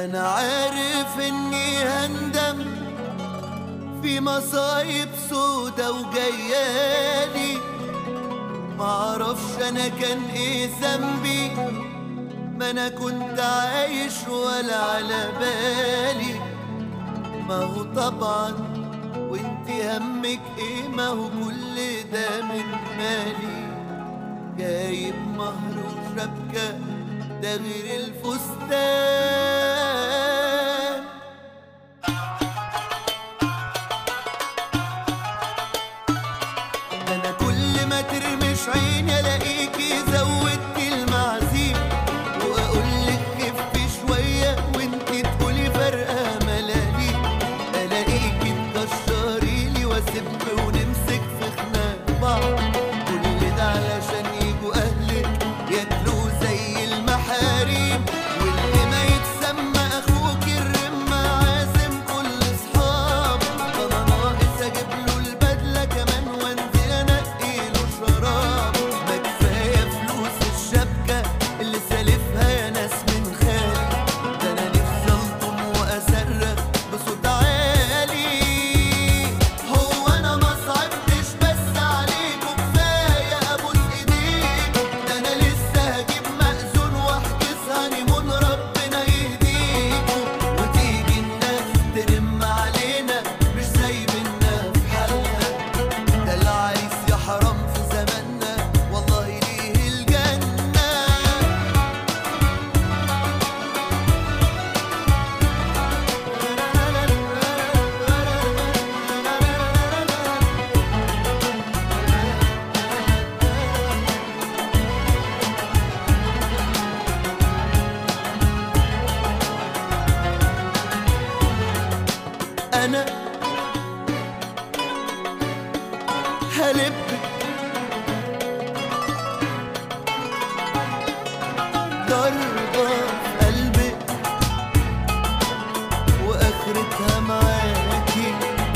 انا عارف اني هندم في مصايب سودا وجيالي معرفش انا كان ايه ذنبي ما انا كنت عايش ولا على بالي ما هو طبعا وانت همك ايه ما هو كل ده من مالي جايب مهر وشبكة ده غير الفستان ده انا كل ما ترمش عيني الاقيكي زودتي المعازيم واقول لك خفي شويه وانتي تقولي فرقه ملاليم الاقيكي تكشري لي واسيبك ونمسك في خناق بعض كل ده علشان يجوا اهلك ياكلوا زي المحاريم واللي ما يتسمى اخوك الرمة عازم كل اصحابه انا ناقص اجيب له البدله كمان وانزل انقي له شراب ما كفايه فلوس الشبكه اللي سالفها يا ناس من خالي ده انا نفسي الطم واصرخ بصوت عالي هو انا ما صعبتش بس عليكم كفايه ابوس ايديك ده انا لسه هجيب مأذون واحجز هانيمون ربنا يهديكوا وتيجي الناس ترم علينا مش سايبنا في حالنا ده العريس يا حرام في زماننا والله ليه الجنة أنا هلب ضربة في قلبي وآخرتها معاكي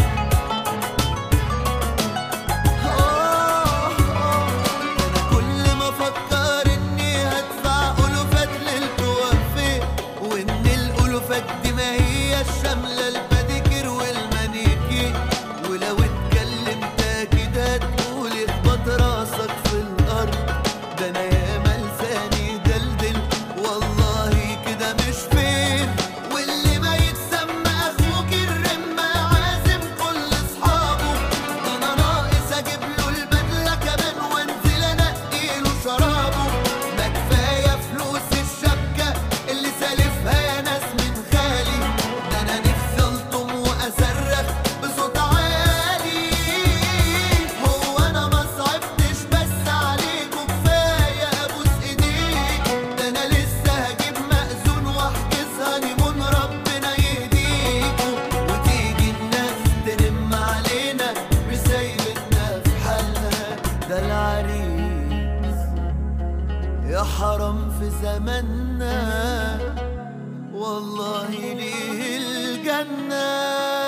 آه آه أنا كل ما أفكر إني هدفع ألوفات للكوافير وإن الألوفات دي ما هي الشاملة الباديكير والمانيكير ولو اتكلمت أكيد هتقولي اخبط راسك في الأرض ده أنا ياما لساني دلدل والله كده مش فين واللي ما يتسمى أخوك الرمة عازم كل أصحابه ده أنا ناقص أجيب له البدلة كمان وأنزل أنقي له شرابه ما كفاية فلوس الشبكة اللي سالفها يا ناس من خالي ده أنا نفسي ألطم وأصرخ بصوت عالي هو أنا ما صعبتش بس عليكم كفاية أبوس إيديك ده أنا لسه هجيب مأذون وأحجز هانيمون ربنا يهديكوا وتيجي الناس ترم علينا مش سايبتنا في حالنا ده العريس يا حرام في زماننا والله ليه الجنه